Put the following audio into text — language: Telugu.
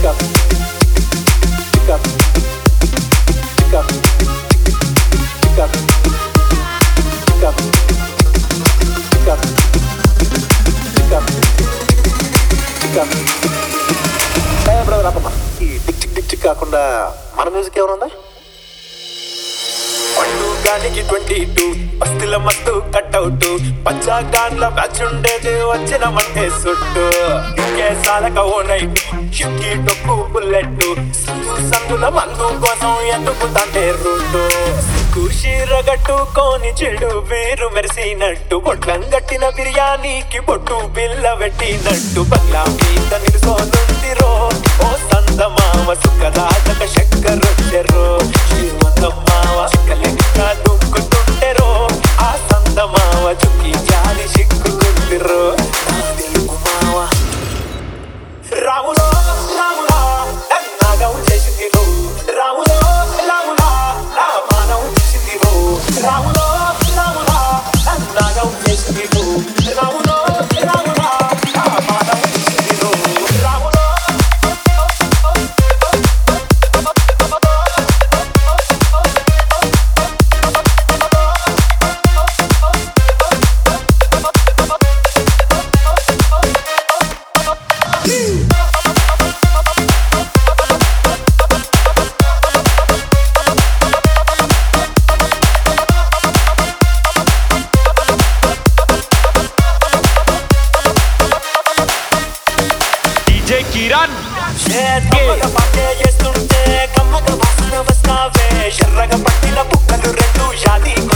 ఈ టిక్ టిక్ టిక్ టిక్ కాకుండా మన మ్యూజిక్ ఏమైనా ఉందా పండుగానికి ట్వంటీ టూ బస్తుల మస్తు కట్అవుట్ పంచాగాన్ల బ్యాచ్ ఉండేది వచ్చిన మంటే సుట్టు ఇంకే సాలక ఓ నైట్ ఎక్కి టొక్కు బుల్లెట్ సందు సందుల మందు కోసం ఎత్తుకుతాంటే రూటు కుషిరగట్టుకోని చెడు వేరు మెరిసినట్టు బొట్లం గట్టిన బిర్యానీకి బొట్టు బిల్ల పెట్టినట్టు బంగ్లా మీద నిలుసోనుందిరో ఓ సందమామ సుఖదాతక చక్కరొచ్చెరో శ్రీమంతమ్మావ చిక్కలెక్క దుక్కుతుంటెరో ఆ సందమావ చుక్కి జాలి చిక్కుకుందిరో నా తెలుగు మావ రాములో రాములా నన్నాగం చేసిందిరో రాములో రాములా నా మానం చేసిందిరో రాములో రాములా నన్నాగం చేసిందిరో రాములో రాములా నా మానం చేసిందిరో రాములో డీజే కిరణ్ కమ్మగ పాటే చేస్తుంటే కమ్మగ వాసన వస్తావే ఎర్రగ పట్టిన బుక్కలు రెండు యాది